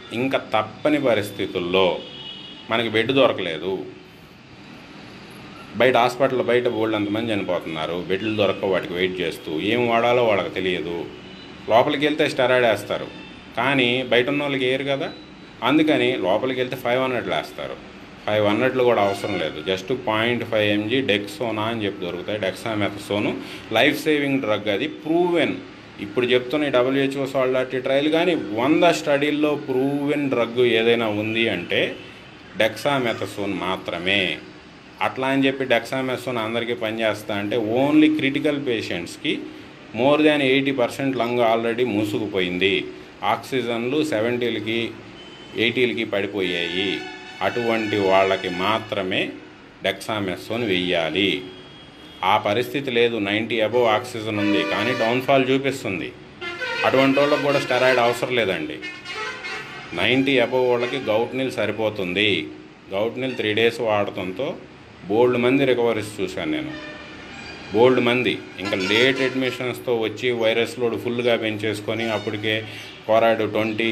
ఇంకా తప్పని పరిస్థితుల్లో మనకి బెడ్ దొరకలేదు బయట హాస్పిటల్ బయట బోల్డ్ అంతమంది చనిపోతున్నారు బెడ్లు దొరక్క వాటికి వెయిట్ చేస్తూ ఏం వాడాలో వాళ్ళకి తెలియదు లోపలికి వెళ్తే స్టెరాయిడ్ వేస్తారు కానీ బయట ఉన్న వాళ్ళకి వేయరు కదా అందుకని లోపలికి వెళ్తే ఫైవ్ హండ్రెడ్లు వేస్తారు ఫైవ్ హండ్రెడ్లు కూడా అవసరం లేదు just point five mg Dexona అని చెప్పి దొరుకుతాయి డెక్సామెథసోను లైఫ్ సేవింగ్ డ్రగ్ అది ప్రూవెన్ ఇప్పుడు చెప్తున్న ఈ డబ్ల్యూహెచ్ఓ సాల్డాటి ట్రయల్ కానీ వంద స్టడీల్లో ప్రూవెన్ డ్రగ్ ఏదైనా ఉంది అంటే డెక్సామెథసోన్ మాత్రమే అట్లా అని చెప్పి డెక్సామెథసోన్ అందరికీ పనిచేస్తా అంటే ఓన్లీ క్రిటికల్ పేషెంట్స్కి more than eighty percent lung already మూసుకుపోయింది ఆక్సిజన్లు సెవెంటీలకి ఎయిటీలకి పడిపోయాయి అటువంటి వాళ్ళకి మాత్రమే డెక్సామెథసోన్ వెయ్యాలి ఆ పరిస్థితి లేదు నైంటీ అబోవ్ ఆక్సిజన్ ఉంది కానీ డౌన్ఫాల్ చూపిస్తుంది అటువంటి వాళ్ళకి కూడా స్టెరాయిడ్ అవసరం లేదండి నైంటీ అబోవ్ వాళ్ళకి గౌట్ నీల్ సరిపోతుంది గౌట్ నీల్ త్రీ డేస్ వాడటంతో బోల్డ్ మంది రికవరీస్ చూశాను నేను బోల్డ్ మంది ఇంకా లేట్ అడ్మిషన్స్తో వచ్చి వైరస్ లోడ్ ఫుల్గా పెంచేసుకొని అప్పటికే కోరాడు ట్వంటీ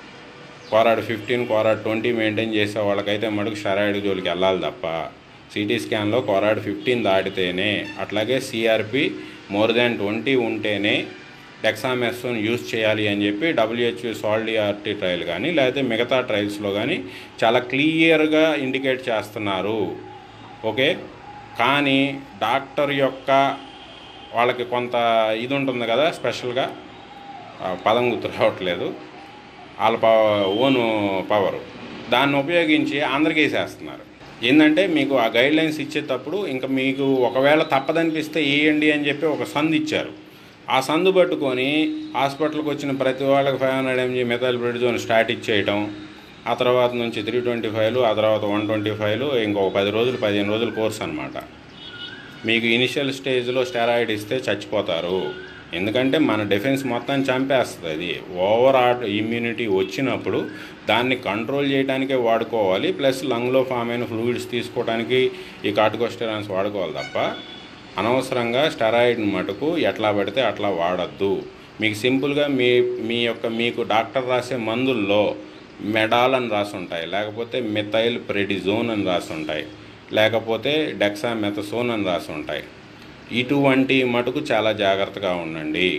కోరాడు ఫిఫ్టీన్ కోరాడు ట్వంటీ మెయింటైన్ చేసే వాళ్ళకైతే మటుకు స్టెరాయిడ్ జోలికి వెళ్ళాలి తప్ప సిటీ స్కాన్లో కోరాడు ఫిఫ్టీన్ దాటితేనే అట్లాగే సిఆర్పి మోర్ దాన్ ట్వంటీ ఉంటేనే డెక్సామెథసోన్ యూజ్ చేయాలి అని చెప్పి డబ్ల్యూహెచ్ఓ సాల్డిఆర్టీ ట్రయల్ కానీ లేకపోతే మిగతా ట్రయల్స్లో కానీ చాలా క్లియర్గా ఇండికేట్ చేస్తున్నారు ఓకే కానీ డాక్టర్ యొక్క వాళ్ళకి కొంత ఇది ఉంటుంది కదా స్పెషల్గా ఆ, పదం గుర్తు రావట్లేదు వాళ్ళ పవ ఓను పవర్ దాన్ని ఉపయోగించి అందరికీ వేసేస్తున్నారు ఏంటంటే మీకు ఆ గైడ్ లైన్స్ ఇచ్చేటప్పుడు ఇంకా మీకు ఒకవేళ తప్పదనిపిస్తే వేయండి అని చెప్పి ఒక సందు ఇచ్చారు ఆ సందు పట్టుకొని హాస్పిటల్కి వచ్చిన ప్రతి వాళ్ళకి five hundred mg methyl prednisone start ఇచ్చేయటం ఆ తర్వాత నుంచి త్రీ ట్వంటీ ఫైవ్లు ఆ తర్వాత వన్ ట్వంటీ ఫైవ్లు ఇంకొక పది రోజులు పదిహేను రోజుల కోర్స్ అనమాట మీకు ఇనిషియల్ స్టేజ్లో స్టెరాయిడ్ ఇస్తే చచ్చిపోతారు ఎందుకంటే మన డిఫెన్స్ మొత్తం చంపేస్తుంది అది ఓవర్ ఇమ్యూనిటీ వచ్చినప్పుడు దాన్ని కంట్రోల్ చేయడానికే వాడుకోవాలి ప్లస్ లంగ్లో ఫామ్ అయిన ఫ్లూయిడ్స్ తీసుకోవడానికి ఈ కార్టికోస్టెరాన్స్ వాడుకోవాలి తప్ప అనవసరంగా స్టెరాయిడ్ మటుకు ఎట్లా పడితే అట్లా వాడద్దు మీకు సింపుల్గా మీ మీ యొక్క మీకు డాక్టర్ రాసే మందుల్లో మెడాల్ అని రాసి ఉంటాయి లేకపోతే మిథైల్ ప్రెడిజోన్ అని రాసి ఉంటాయి లేకపోతే డెక్సామెథసోన్ అని రాసి ఉంటాయి ఇటువంటి మటుకు చాలా జాగ్రత్తగా ఉండండి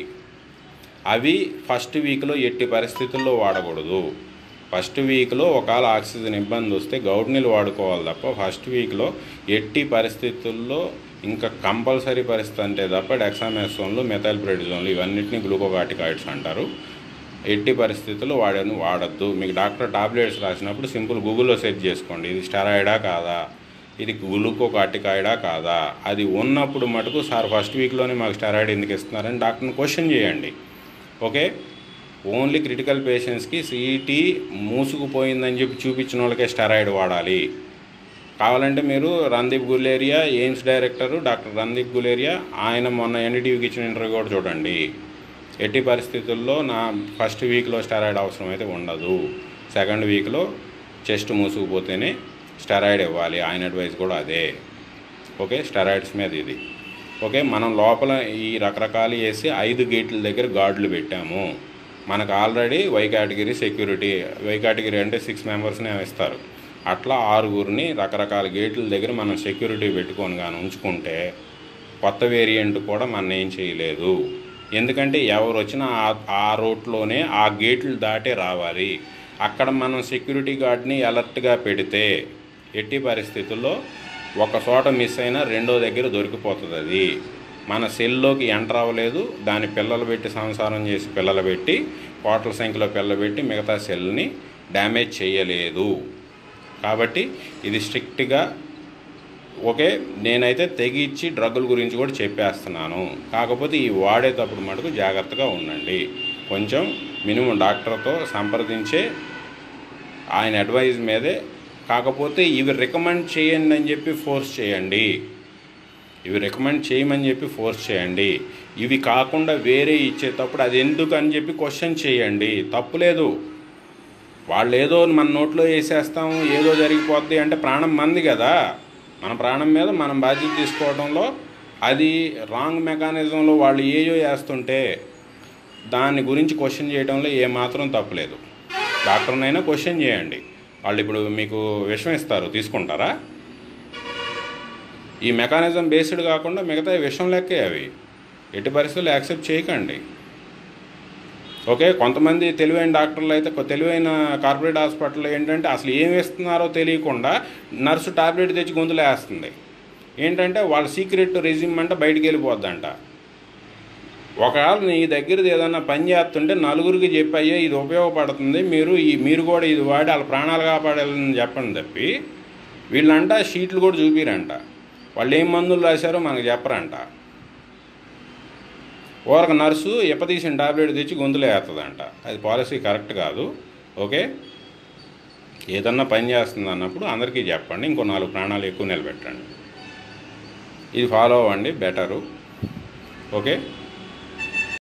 అవి ఫస్ట్ వీక్లో ఎట్టి పరిస్థితుల్లో వాడకూడదు ఫస్ట్ వీక్లో ఒకవేళ ఆక్సిజన్ ఇబ్బంది వస్తే గౌడ్ నీళ్ళు వాడుకోవాలి తప్ప ఫస్ట్ వీక్లో ఎట్టి పరిస్థితుల్లో ఇంకా కంపల్సరీ పరిస్థితి అంటే తప్ప డెక్సామెథసోన్లు మెథైల్ ప్రెడిజోన్లు ఇవన్నిటిని గ్లూకోకాటికాయిడ్స్ అంటారు ఎట్టి పరిస్థితుల్లో వాడను వాడద్దు మీకు డాక్టర్ టాబ్లెట్స్ రాసినప్పుడు సింపుల్ గూగుల్లో సెర్చ్ చేసుకోండి ఇది స్టెరాయిడా కాదా ఇది గ్లూకోకాటికాయిడా కాదా అది ఉన్నప్పుడు మటుకు సార్ ఫస్ట్ వీక్లోనే మాకు స్టెరాయిడ్ ఎందుకు ఇస్తున్నారని డాక్టర్ని క్వశ్చన్ చేయండి ఓకే ఓన్లీ క్రిటికల్ పేషెంట్స్కి సిఈటీ మూసుకుపోయిందని చెప్పి చూపించిన వాళ్ళకే స్టెరాయిడ్ వాడాలి కావాలంటే మీరు రందీప్ గులేరియా ఎయిమ్స్ డైరెక్టరు డాక్టర్ రందీప్ గులేరియా ఆయన మొన్న ఎన్డీటీవీకి ఇచ్చిన ఇంటర్వ్యూ కూడా చూడండి ఎట్టి పరిస్థితుల్లో నా ఫస్ట్ వీక్లో స్టెరాయిడ్ అవసరం అయితే ఉండదు సెకండ్ వీక్లో చెస్ట్ మూసుకుపోతేనే స్టెరాయిడ్ ఇవ్వాలి ఆయన అడ్వైస్ కూడా అదే ఓకే స్టెరాయిడ్స్ మీద ఇది ఓకే మనం లోపల ఈ రకరకాలు వేసి ఐదు గేట్ల దగ్గర గార్డులు పెట్టాము మనకు already Y category security Y category అంటే సిక్స్ మెంబర్స్నే ఇస్తారు అట్లా ఆరుగురిని రకరకాల గేట్ల దగ్గర మనం సెక్యూరిటీ పెట్టుకొని కానీ ఉంచుకుంటే కొత్త వేరియంట్ కూడా మనం ఏం చేయలేదు ఎందుకంటే ఎవరు వచ్చినా ఆ- ఆ రోడ్లోనే ఆ గేట్లు దాటే రావాలి అక్కడ మనం సెక్యూరిటీ గార్డ్ని అలర్ట్గా పెడితే ఎట్టి పరిస్థితుల్లో ఒక చోట మిస్ అయినా రెండో దగ్గర దొరికిపోతుంది అది మన సెల్లోకి ఎంటర్ అవ్వలేదు దాని పిల్లలు పెట్టి సంసారం చేసి పిల్లలు పెట్టి కోట్ల సంఖ్యలో పిల్లలు పెట్టి మిగతా సెల్ని డ్యామేజ్ చేయలేదు కాబట్టి ఇది స్ట్రిక్ట్గా ఓకే నేనైతే తెగిచ్చి డ్రగ్గుల గురించి కూడా చెప్పేస్తున్నాను కాకపోతే ఈ వాడేటప్పుడు మటుకు జాగ్రత్తగా ఉండండి కొంచెం మినిమం డాక్టర్తో సంప్రదించే ఆయన అడ్వైజ్ మీదే కాకపోతే ఇవి రికమెండ్ చేయండి అని చెప్పి ఫోర్స్ చేయండి ఇవి రికమెండ్ చేయమని చెప్పి ఫోర్స్ చేయండి ఇవి కాకుండా వేరే ఇచ్చేటప్పుడు అది ఎందుకు అని చెప్పి క్వశ్చన్ చేయండి తప్పులేదు వాళ్ళు ఏదో మన నోట్లో వేసేస్తాం ఏదో జరిగిపోద్ది అంటే ప్రాణం మంది కదా మన ప్రాణం మీద మనం బాధ్యత తీసుకోవడంలో అది రాంగ్ మెకానిజంలో వాళ్ళు ఏయో వేస్తుంటే దాని గురించి క్వశ్చన్ చేయడంలో ఏమాత్రం తప్పులేదు డాక్టర్నైనా క్వశ్చన్ చేయండి వాళ్ళు ఇప్పుడు మీకు విషం ఇస్తారు తీసుకుంటారా ఈ మెకానిజం బేస్డ్ కాకుండా మిగతా విషం లెక్కే అవి ఎట్టి పరిస్థితులు యాక్సెప్ట్ చేయకండి ఓకే కొంతమంది తెలివైన డాక్టర్లు అయితే కొ- తెలివైన కార్పొరేట్ హాస్పిటల్లో ఏంటంటే అసలు ఏం వేస్తున్నారో తెలియకుండా నర్సు టాబ్లెట్ తెచ్చి గొంతులో వేస్తుంది ఏంటంటే వాళ్ళ సీక్రెట్ రెజ్యూమ్ అంటే బయటికి వెళ్ళిపోద్దంట ఒకవేళ నీ దగ్గరది ఏదన్నా పని చేస్తుంటే నలుగురికి చెప్పి అయ్యే ఇది ఉపయోగపడుతుంది మీరు ఈ మీరు కూడా ఇది వాడి వాళ్ళ ప్రాణాలు కాపాడాలని చెప్పండి తప్పి వీళ్ళంట షీట్లు కూడా చూపిరంట వాళ్ళు ఏం మందులు రాశారో మనకు చెప్పరంట ఊరక నర్సు ఎప్పతీసిన టాబ్లెట్ తెచ్చి గొంతులో వేస్తుందంట అది పాలసీ కరెక్ట్ కాదు ఓకే ఏదన్నా పని చేస్తుంది అన్నప్పుడు అందరికీ చెప్పండి ఇంకో నాలుగు ప్రాణాలు ఎక్కువ నిలబెట్టండి ఇది ఫాలో అవ్వండి బెటరు ఓకే